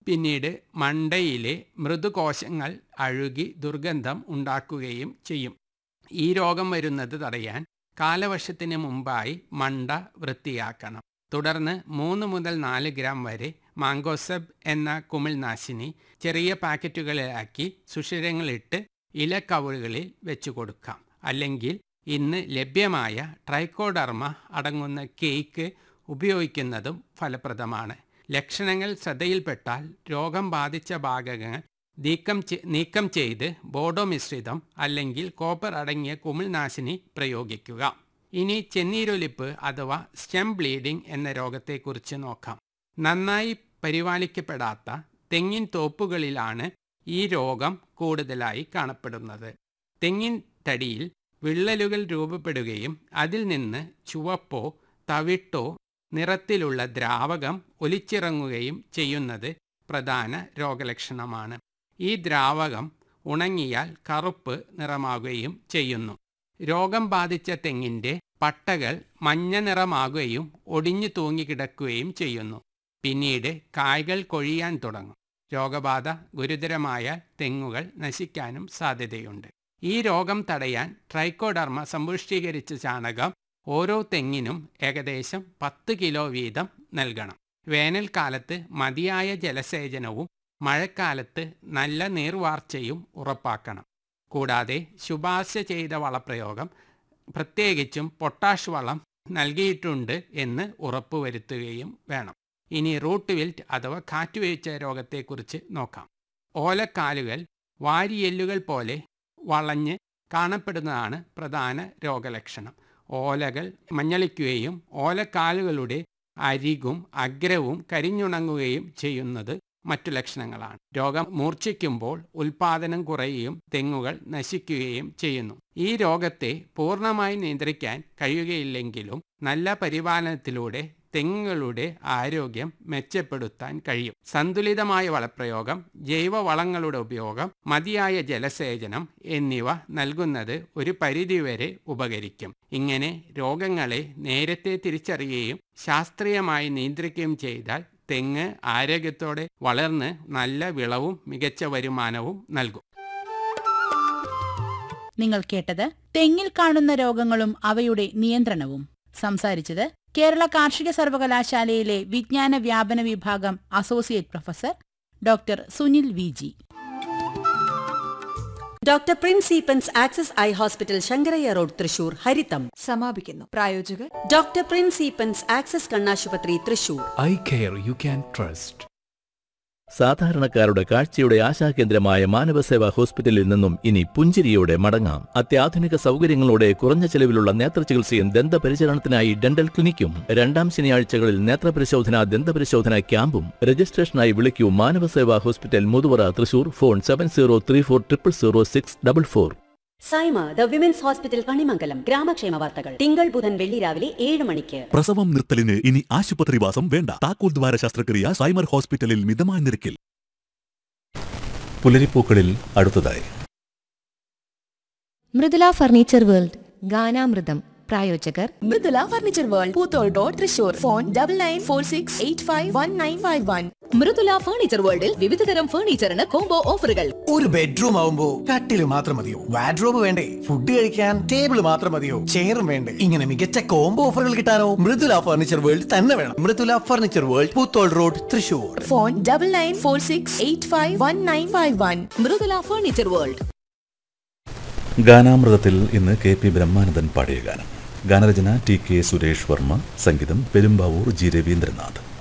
പിന്നീട് മണ്ടയിലെ മൃദുകോശങ്ങൾ അഴുകി ദുർഗന്ധം ഉണ്ടാക്കുകയും ചെയ്യും ഈ രോഗം വരുന്നത് തടയാൻ കാലവർഷത്തിന് മുമ്പായി മണ്ട വൃത്തിയാക്കണം തുടർന്ന് മൂന്ന് മുതൽ നാല് ഗ്രാം വരെ മാങ്കോസബ് എന്ന കുമിൾനാശിനി ചെറിയ പാക്കറ്റുകളിലാക്കി സുഷിരങ്ങളിട്ട് ഇലക്കവുകളിൽ വെച്ചു കൊടുക്കാം അല്ലെങ്കിൽ ഇന്ന് ലഭ്യമായ ട്രൈക്കോഡർമ അടങ്ങുന്ന കേക്ക് ഉപയോഗിക്കുന്നതും ഫലപ്രദമാണ് ലക്ഷണങ്ങൾ ശ്രദ്ധയിൽപ്പെട്ടാൽ രോഗം ബാധിച്ച ഭാഗങ്ങൾ നീക്കം നീക്കം ചെയ്ത് ബോഡോ മിശ്രിതം അല്ലെങ്കിൽ കോപ്പർ അടങ്ങിയ കുമിൾനാശിനി പ്രയോഗിക്കുക ഇനി ചെന്നീരൊലിപ്പ് അഥവാ സ്റ്റെം ബ്ലീഡിംഗ് എന്ന രോഗത്തെക്കുറിച്ച് നോക്കാം നന്നായി പരിപാലിക്കപ്പെടാത്ത തെങ്ങിൻ തോപ്പുകളിലാണ് ഈ രോഗം കൂടുതലായി കാണപ്പെടുന്നത് തെങ്ങിൻ തടിയിൽ വിള്ളലുകൾ രൂപപ്പെടുകയും അതിൽ നിന്ന് ചുവപ്പോ തവിട്ടോ നിറത്തിലുള്ള ദ്രാവകം ഒലിച്ചിറങ്ങുകയും ചെയ്യുന്നത് പ്രധാന രോഗലക്ഷണമാണ് ഈ ദ്രാവകം ഉണങ്ങിയാൽ കറുപ്പ് നിറമാകുകയും ചെയ്യുന്നു രോഗം ബാധിച്ച തെങ്ങിൻ്റെ പട്ടകൾ മഞ്ഞ നിറമാകുകയും ഒടിഞ്ഞു തൂങ്ങിക്കിടക്കുകയും ചെയ്യുന്നു പിന്നീട് കായ്കൾ കൊഴിയാൻ തുടങ്ങും രോഗബാധ ഗുരുതരമായ തെങ്ങുകൾ നശിക്കാനും സാധ്യതയുണ്ട് ഈ രോഗം തടയാൻ ട്രൈക്കോഡർമ സമ്പുഷ്ടീകരിച്ച ചാണകം ഓരോ തെങ്ങിനും ഏകദേശം പത്ത് കിലോ വീതം നൽകണം വേനൽക്കാലത്ത് മതിയായ ജലസേചനവും മഴക്കാലത്ത് നല്ല നീർവാർച്ചയും ഉറപ്പാക്കണം കൂടാതെ ശുപാർശ ചെയ്ത വളപ്രയോഗം പ്രത്യേകിച്ചും പൊട്ടാഷ് വളം നൽകിയിട്ടുണ്ട് എന്ന് ഉറപ്പുവരുത്തുകയും വേണം ഇനി റൂട്ട് വിൽറ്റ് അഥവാ കാറ്റുവീഴ്ച രോഗത്തെക്കുറിച്ച് നോക്കാം ഓലക്കാലുകൾ വാരിയെല്ലുകൾ പോലെ വളഞ്ഞ് കാണപ്പെടുന്നതാണ് പ്രധാന രോഗലക്ഷണം ഓലകൾ മഞ്ഞളിക്കുകയും ഓലക്കാലുകളുടെ അരികും അഗ്രവും കരിഞ്ഞുണങ്ങുകയും ചെയ്യുന്നത് മറ്റു ലക്ഷണങ്ങളാണ് രോഗം മൂർച്ഛിക്കുമ്പോൾ ഉൽപാദനം കുറയുകയും തെങ്ങുകൾ നശിക്കുകയും ചെയ്യുന്നു ഈ രോഗത്തെ പൂർണ്ണമായി നിയന്ത്രിക്കാൻ കഴിയുകയില്ലെങ്കിലും നല്ല പരിപാലനത്തിലൂടെ തെങ്ങുകളുടെ ആരോഗ്യം മെച്ചപ്പെടുത്താൻ കഴിയും സന്തുലിതമായ വളപ്രയോഗം ജൈവവളങ്ങളുടെ ഉപയോഗം മതിയായ ജലസേചനം എന്നിവ നൽകുന്നത് ഒരു പരിധിവരെ ഉപകരിക്കും ഇങ്ങനെ രോഗങ്ങളെ നേരത്തെ തിരിച്ചറിയുകയും ശാസ്ത്രീയമായി നിയന്ത്രിക്കുകയും ചെയ്താൽ തെങ്ങ് ആരോഗ്യത്തോടെ വളർന്ന് നല്ല വിളവും മികച്ച വരുമാനവും നൽകും നിങ്ങൾ കേട്ടത് തെങ്ങിൽ കാണുന്ന രോഗങ്ങളും അവയുടെ നിയന്ത്രണവും സംസാരിച്ചത് കേരള കാർഷിക സർവകലാശാലയിലെ വിജ്ഞാന വ്യാപന വിഭാഗം associate professor doctor Sunil V G doctor Prince Eappen's access eye hospital Sankarayya road Thrissur ഹരിതം സമാപിക്കുന്നു പ്രായോജകർ ഡോക്ടർ പ്രിൻസ് ഈപ്പൻസ് ആക്സസ് കണ്ണാശുപത്രി Thrissur eye care you can trust സാധാരണക്കാരുടെ കാഴ്ചയുടെ ആശാകേന്ദ്രമായ മാനവസേവാ ഹോസ്പിറ്റലിൽ നിന്നും ഇനി പുഞ്ചിരിയോടെ മടങ്ങാം അത്യാധുനിക സൗകര്യങ്ങളോടെ കുറഞ്ഞ ചെലവിലുള്ള നേത്രചികിത്സയും ദന്തപരിചരണത്തിനായി ഡെന്റൽ ക്ലിനിക്കും രണ്ടാം ശനിയാഴ്ചകളിൽ നേത്രപരിശോധന ദന്തപരിശോധന ക്യാമ്പും രജിസ്ട്രേഷനായി വിളിക്കൂ Manavaseva hospital Muthuvara Thrissur phone seven zero three four triple zero six double four Saima the women's hospital Kanimangalam ഗ്രാമക്ഷേമ വാർത്തകൾ തിങ്കൾ ബുധൻ വെള്ളി രാവിലെ ഏഴ് മണിക്ക് പ്രസവം നിർത്തലിന് ഇനി ആശുപത്രിവാസം വേണ്ട താക്കോൽ ദ്വാര ശസ്ത്രക്രിയ സൈമർ ഹോസ്പിറ്റലിൽ മിതമായ നിരക്കിൽ പുലരിപ്പൂക്കളിൽ അടുത്തതായി മൃദുല ഫർണിച്ചർ വേൾഡ് ഗാനാമൃതം പ്രായോജകർ Mridula furniture world Poothol road Thrissur phone double nine four six eight five one nine five one Mridula furniture വേൾഡിൽ വിവിധതരം ഫർണിച്ചറിന് കോംബോ ഓഫറുകൾ ഒരു ബെഡ്റൂം ആവുമ്പോ കട്ടില് മാത്രം മതിയോ വാഡ്രോബ് വേണ്ടേ ഫുഡ് കഴിക്കാൻ ടേബിൾ മാത്രം മതിയോ ചെയറും വേണ്ടേ ഇങ്ങനെ മികച്ച കോംബോ ഓഫറുകൾ കിട്ടാനോ മൃദുല ഫർണിച്ചർ വേൾഡ് തന്നെ വേണം Mridula furniture world Puthol road Thrissur phone double nine four six eight five one nine five one Mridula furniture world ഗാനാമൃതത്തിൽ ഇന്ന് കെ പി ബ്രഹ്മാനന്ദൻ പാടിയ ഗാനം ഗാനരചന ടി കെ സുരേഷ് വർമ്മ സംഗീതം പെരുമ്പാവൂർ ജി രവീന്ദ്രനാഥ്